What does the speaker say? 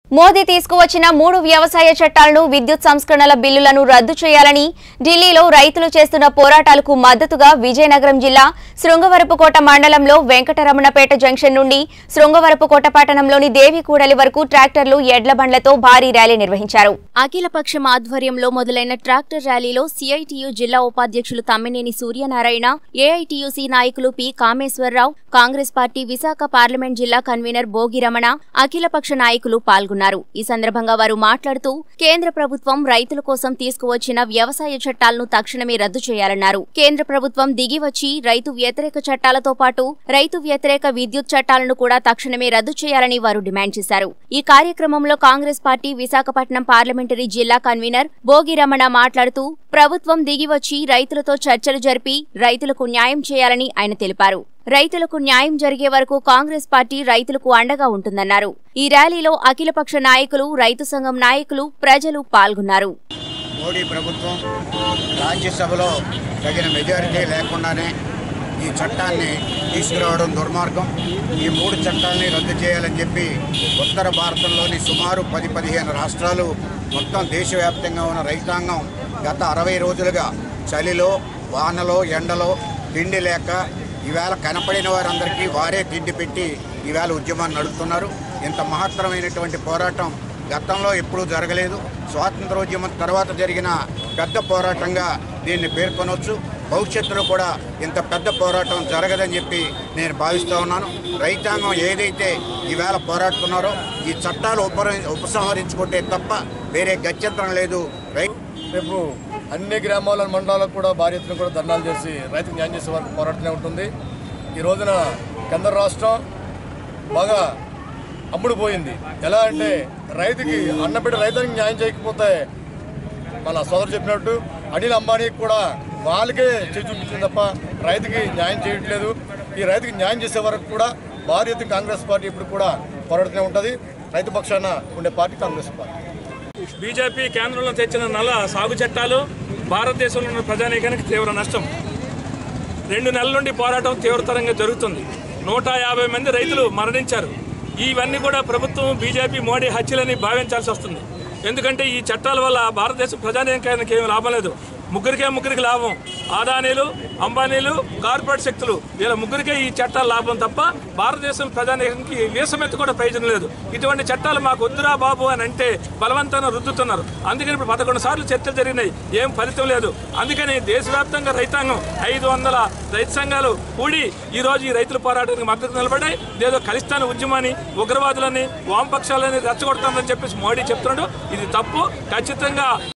మోదీ తీసుకువచ్చిన మూడు వ్యవసాయ చట్టాలను విద్యుత్ సంస్కరణల బిల్లులను రద్దు చేయాలని ఢిల్లీలో రైతులు చేస్తున్న పోరాటాలకు మద్దతుగా విజయనగరం జిల్లా శృంగవరపుకోట మండలంలో వెంకటరమణపేట జంక్షన్ నుండి శృంగవరపుకోట పట్టణంలోని దేవికూడలి వరకు ట్రాక్టర్లు ఎడ్ల బండ్లతో భారీ ర్యాలీ నిర్వహించారు అఖిలపక్షం ఆధ్వర్యంలో మొదలైన ట్రాక్టర్ ర్యాలీలో సిఐటియు జిల్లా ఉపాధ్యక్షులు తమ్మినేని సూర్యనారాయణ ఏఐటియుసి నాయకులు P Kameswara Rao Congress party Visakha parliament జిల్లా కన్వీనర్ భోగి రమణ అఖిలపక్ష నాయకులు పాల్గొన్నారు ఈ సందర్భంగా వారు మాట్లాడుతూ కేంద్ర ప్రభుత్వం రైతుల కోసం తీసుకువచ్చిన వ్యవసాయ చట్టాలను తక్షణమే రద్దు చేయాలన్నారు కేంద్ర ప్రభుత్వం దిగి వచ్చి రైతు వ్యతిరేక చట్టాలతో పాటు రైతు వ్యతిరేక విద్యుత్ చట్టాలను కూడా తక్షణమే రద్దు చేయాలని వారు డిమాండ్ చేశారు ఈ కార్యక్రమంలో కాంగ్రెస్ పార్టీ విశాఖపట్నం పార్లమెంటరీ జిల్లా కన్వీనర్ భోగి రమణ మాట్లాడుతూ ప్రభుత్వం దిగి వచ్చి రైతులతో చర్చలు జరిపి రైతులకు న్యాయం చేయాలని ఆయన తెలిపారు రైతులకు న్యాయం జరిగే వరకు కాంగ్రెస్ పార్టీ రైతులకు అండగా ఉంటుందన్నారు ఈ ర్యాలీలో అఖిలపక్ష నాయకులు రైతు సంఘం నాయకులు ప్రజలు పాల్గొన్నారు మోడీ ప్రభుత్వం రాజ్యసభలో తగిన మెజారిటీ లేకుండానే ఈ చట్టాన్ని తీసుకురావడం దుర్మార్గం ఈ మూడు చట్టాలని rద్దు చేయాలని చెప్పి ఉత్తర భారతంలోని సుమారు పది పదిహేను రాష్ట్రాలు మొత్తం దేశవ్యాప్తంగా ఉన్న రైతాంగం గత అరవై రోజులుగా చలిలో వానలో ఎండలో తిండి లేక ఈవేళ కనపడిన వారందరికీ వారే తిండి పెట్టి ఈవేళ ఉద్యమాన్ని నడుపుతున్నారు ఇంత మహత్తరమైనటువంటి పోరాటం గతంలో ఎప్పుడూ జరగలేదు స్వాతంత్రోద్యమం తర్వాత జరిగిన పెద్ద పోరాటంగా దీన్ని పేర్కొనవచ్చు భవిష్యత్తులో కూడా ఇంత పెద్ద పోరాటం జరగదని చెప్పి నేను భావిస్తూ ఉన్నాను రైతాంగం ఏదైతే ఈవేళ పోరాడుతున్నారో ఈ చట్టాలు ఉప ఉపసంహరించుకుంటే తప్ప వేరే గత్యంతరం లేదు రై రేపు అన్ని గ్రామాల మండలాలకు కూడా భారీ ఎత్తున కూడా ధర్నాలు చేసి రైతుకు న్యాయం చేసే వరకు పోరాటమే ఉంటుంది ఈ రోజున కేంద్ర రాష్ట్రం బాగా అమ్ముడు పోయింది ఎలా అంటే రైతుకి అన్నబిడ్డ రైతునికి న్యాయం చేయకపోతే మన సోదరు చెప్పినట్టు అనిల్ అంబానీకి కూడా వాళ్ళకే చేయి చూపించింది తప్ప రైతుకి న్యాయం చేయట్లేదు ఈ రైతుకి న్యాయం చేసే వరకు కూడా భారీ ఎత్తున కాంగ్రెస్ పార్టీ ఇప్పుడు కూడా పోరాడుతూనే ఉంటుంది రైతు పక్షాన ఉండే పార్టీ కాంగ్రెస్ పార్టీ బీజేపీ కేంద్రంలో తెచ్చిన నల్ల సాగు చట్టాలు భారతదేశంలో ఉన్న ప్రజానీకానికి తీవ్ర నష్టం రెండు నెలల నుండి పోరాటం తీవ్రతరంగా జరుగుతుంది నూట యాభై మంది రైతులు మరణించారు ఇవన్నీ కూడా ప్రభుత్వం బీజేపీ మోడీ హత్యలని భావించాల్సి వస్తుంది ఎందుకంటే ఈ చట్టాల వల్ల భారతదేశ ప్రజానీకానికి ఏమి లాభం లేదు ముగ్గురికే ముగ్గురికి లాభం ఆదానీలు అంబానీలు కార్పొరేట్ శక్తులు వీళ్ళ ముగ్గురికే ఈ చట్టాల లాభం తప్ప భారతదేశం ప్రజానీకానికి వీసమెత్తు కూడా ప్రయోజనం లేదు ఇటువంటి చట్టాలు మాకు వద్దురా బాబు అని అంటే బలవంతంగా రుద్దుతున్నారు అందుకని ఇప్పుడు పదకొండు సార్లు చర్చలు జరిగినాయి ఏం ఫలితం లేదు అందుకని దేశవ్యాప్తంగా రైతాంగం ఐదు వందల రైతు సంఘాలు కూడి ఈ రోజు ఈ రైతుల పోరాటానికి మద్దతు నిలబడ్డాయి ఏదో ఖలిస్తాన్ ఉద్యమాన్ని ఉగ్రవాదులని వామపక్షాలని రెచ్చగొడతామని చెప్పేసి మోడీ చెప్తున్నాడు ఇది తప్పు ఖచ్చితంగా